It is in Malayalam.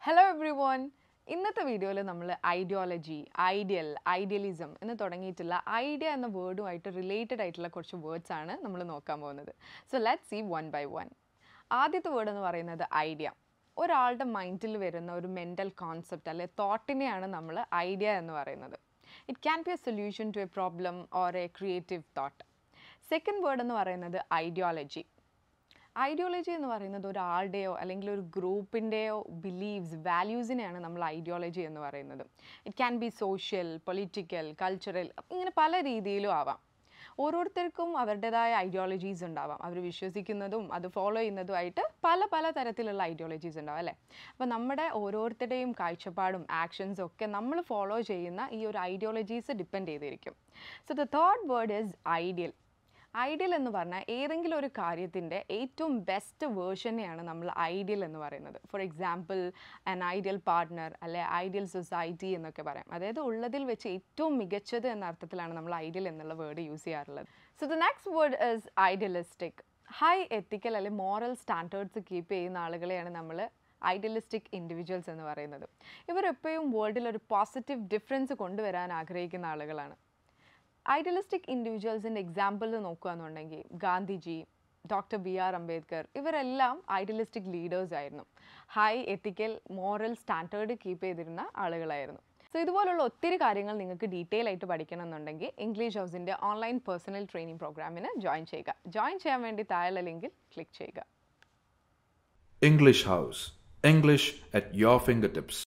ഹലോ എവ്രി വൺ ഇന്നത്തെ വീഡിയോയിൽ നമ്മൾ ഐഡിയോളജി ഐഡിയൽ ഐഡിയലിസം എന്ന് തുടങ്ങിയിട്ടുള്ള ഐഡിയ എന്ന വേർഡുമായിട്ട് റിലേറ്റഡ് ആയിട്ടുള്ള കുറച്ച് വേർഡ്സ് ആണ് നമ്മൾ നോക്കാൻ പോകുന്നത് so let see one by one ആദ്യത്തെ വേർഡ് എന്ന് പറയുന്നത് ഐഡിയ ഒരാളുടെ മൈൻഡിൽ വരുന്ന ഒരു മെൻ്റൽ കോൺസെപ്റ്റ് അല്ലെ തോട്ടിനെയാണ് നമ്മൾ ഐഡിയ എന്ന് പറയുന്നത് it can be a solution to a problem or a creative thought second word എന്ന് പറയുന്നത് ഐഡിയോളജി ഐഡിയോളജി എന്ന് പറയുന്നത് ഒരാളുടെയോ അല്ലെങ്കിൽ ഒരു ഗ്രൂപ്പിൻ്റെയോ ബിലീവ്സ് വാല്യൂസിനെയാണ് നമ്മൾ ഐഡിയോളജി എന്ന് പറയുന്നത് it can be social political cultural ഇങ്ങനെ പല രീതിയിലും ആവാം ഓരോരുത്തർക്കും അവരുടേതായ ഐഡിയോളജീസ് ഉണ്ടാവാം അവർ വിശ്വസിക്കുന്നതും അത് ഫോളോ ചെയ്യുന്നതുമായിട്ട് പല പല തരത്തിലുള്ള ഐഡിയോളജീസ് ഉണ്ടാവും അല്ലേ അപ്പോൾ നമ്മുടെ ഓരോരുത്തരുടെയും കാഴ്ചപ്പാടും ആക്ഷൻസും ഒക്കെ നമ്മൾ ഫോളോ ചെയ്യുന്ന ഈ ഒരു ഐഡിയോളജീസ് ഡിപ്പെൻഡ് ചെയ്തിരിക്കും so the third word is ideal ideal എന്ന് പറഞ്ഞാൽ ഏതെങ്കിലും ഒരു കാര്യത്തിൻ്റെ ഏറ്റവും ബെസ്റ്റ് വേർഷനെയാണ് നമ്മൾ ഐഡിയൽ എന്ന് പറയുന്നത് for example an ideal partner അല്ലെ ഐഡിയൽ സൊസൈറ്റി എന്നൊക്കെ പറയാം അതായത് ഉള്ളതിൽ വെച്ച് ഏറ്റവും മികച്ചത് എന്ന അർത്ഥത്തിലാണ് നമ്മൾ ഐഡിയൽ എന്നുള്ള വേർഡ് യൂസ് ചെയ്യാറുള്ളത് so the next word is idealistic high ethical അല്ലെ മോറൽ സ്റ്റാൻഡേർഡ്സ് കീപ്പ് ചെയ്യുന്ന ആളുകളെയാണ് നമ്മൾ ഐഡിയലിസ്റ്റിക് ഇൻഡിവിജ്വൽസ് എന്ന് പറയുന്നത് ഇവർ എപ്പോഴും വേൾഡിൽ ഒരു പോസിറ്റീവ് ഡിഫറൻസ് കൊണ്ടുവരാൻ ആഗ്രഹിക്കുന്ന ആളുകളാണ് ഐഡിയലിസ്റ്റിക് ഇൻഡിവിജ്വൽസിൻ്റെ എക്സാമ്പിൾ നോക്കുകയെന്നുണ്ടെങ്കിൽ Gandhiji doctor B R Ambedkar ഇവരെല്ലാം ഐഡിയലിസ്റ്റിക് ലീഡേഴ്സ് ആയിരുന്നു high ethical moral standard keep ചെയ്തിരുന്ന ആളുകളായിരുന്നു സോ ഇതുപോലുള്ള ഒത്തിരി കാര്യങ്ങൾ നിങ്ങൾക്ക് ഡീറ്റെയിൽ ആയിട്ട് പഠിക്കണം എന്നുണ്ടെങ്കിൽ ഇംഗ്ലീഷ് ഹൗസിൻ്റെ ഓൺലൈൻ പേഴ്സണൽ ട്രെയിനിങ് പ്രോഗ്രാമിന് ജോയിൻ ചെയ്യുക ജോയിൻ ചെയ്യാൻ വേണ്ടി താഴെ ലിങ്കിൽ ക്ലിക്ക് ചെയ്യുക English House. English at your fingertips.